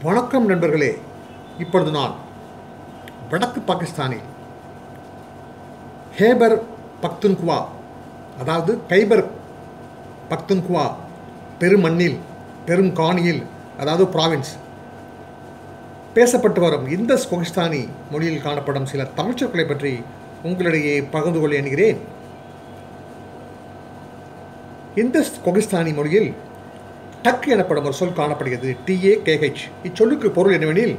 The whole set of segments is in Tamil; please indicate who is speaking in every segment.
Speaker 1: வணக்கம் நண்பர்களே இப்பொழுது நான் வடக்கு பாகிஸ்தானில் ஹேபர் பக்துன்குவா அதாவது கைபர் பக்துன்குவா பெருமண்ணில் பெரும் காணியில் அதாவது ப்ராவின்ஸ் பேசப்பட்டு வரும் இந்த கொகிஸ்தானி மொழியில் காணப்படும் சில தமிழ்ச்சொற்களை பற்றி உங்களிடையே பகிர்ந்து கொள்ள எண்கிறேன் இந்த கொகிஸ்தானி மொழியில் டக் எனப்படும் ஒரு சொல் காணப்படுகிறது டிஏ கேஹெச் இச்சொல்லுக்கு பொருள் என்னவெனில்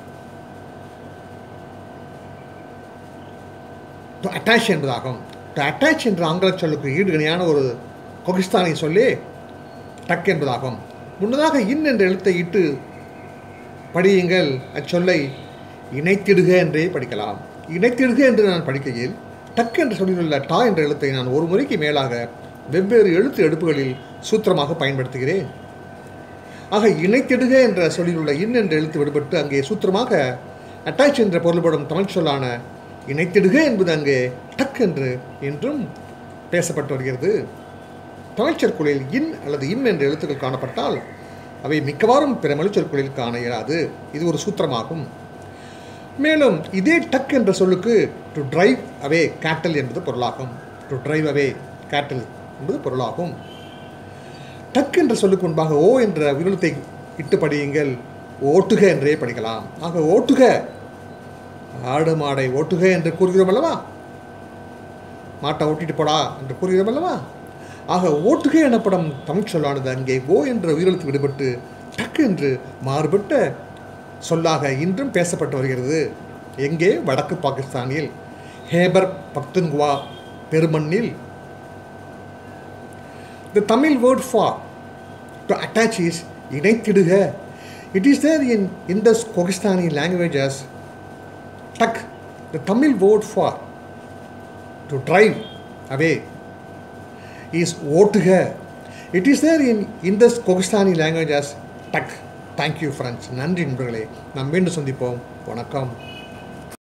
Speaker 1: டு அட்டாச் என்பதாகும் டு அட்டாச் என்ற ஆங்கில சொல்லுக்கு ஈடு இணையான ஒரு கொகிஸ்தானி சொல்லே டக் என்பதாகும் முன்னதாக இன் என்ற எழுத்தை இட்டு படியுங்கள் அச்சொல்லை இணைத்திடுக என்றே படிக்கலாம் இணைத்திடுக என்று நான் படிக்கையில் டக் என்ற சொல்லிலுள்ள டா என்ற எழுத்தை நான் ஒரு முறைக்கு மேலாக வெவ்வேறு எழுத்து எடுப்புகளில் சூத்திரமாக பயன்படுத்துகிறேன் ஆக இணைத்திடுக என்ற சொல்லிலுள்ள இன் என்ற எழுத்து விடுபட்டு அங்கே சூத்திரமாக அட்டாச் என்ற பொருள்படும் தமிழ் சொல்லான இணைத்திடுக என்பது அங்கே டக் என்று என்றும் பேசப்பட்டு வருகிறது தமிழ்ச் சொற்களில் இன் அல்லது இம் என்ற எழுத்துக்கள் காணப்பட்டால் அவை மிக்கவாறும் பிற மொழிச்சொற்களில் காண இயலாது இது ஒரு சூத்திரமாகும் மேலும் இதே டக் என்ற சொல்லுக்கு டு டிரைவ் அவே கேட்டல் என்பது பொருளாகும் டு டிரைவ் அவே கேட்டல் என்பது பொருளாகும் டக் என்ற சொல்லுக்கு முன்பாக ஓ என்ற விருளத்தை இட்டு படியுங்கள் ஓட்டுக என்றே படிக்கலாம் ஆக ஓட்டுக ஆடு மாடை ஓட்டுக என்று கூறுகிறோம் அல்லவா மாட்டை ஓட்டிட்டு போடா என்று கூறுகிறோம் அல்லவா ஆக ஓட்டுக எனப்படும் தமிழ் சொல்லானது அங்கே ஓ என்ற உயிரெழுத்து விடுபட்டு டக் என்று மாறுபட்ட சொல்லாக இன்றும் பேசப்பட்டு வருகிறது எங்கே வடக்கு பாகிஸ்தானில் ஹேபர் பக்துன்குவா பெருமண்ணில் The Tamil word for to attach is இணைத்திடுக It is there in Indus Kokistani language as tak. The Tamil word for to drive away is ஓட்டுக It is there in Indus Kokistani language as tak. Thank you friends. நன்றி நண்பர்களே நாம் மீண்டும் சந்திப்போம் வணக்கம்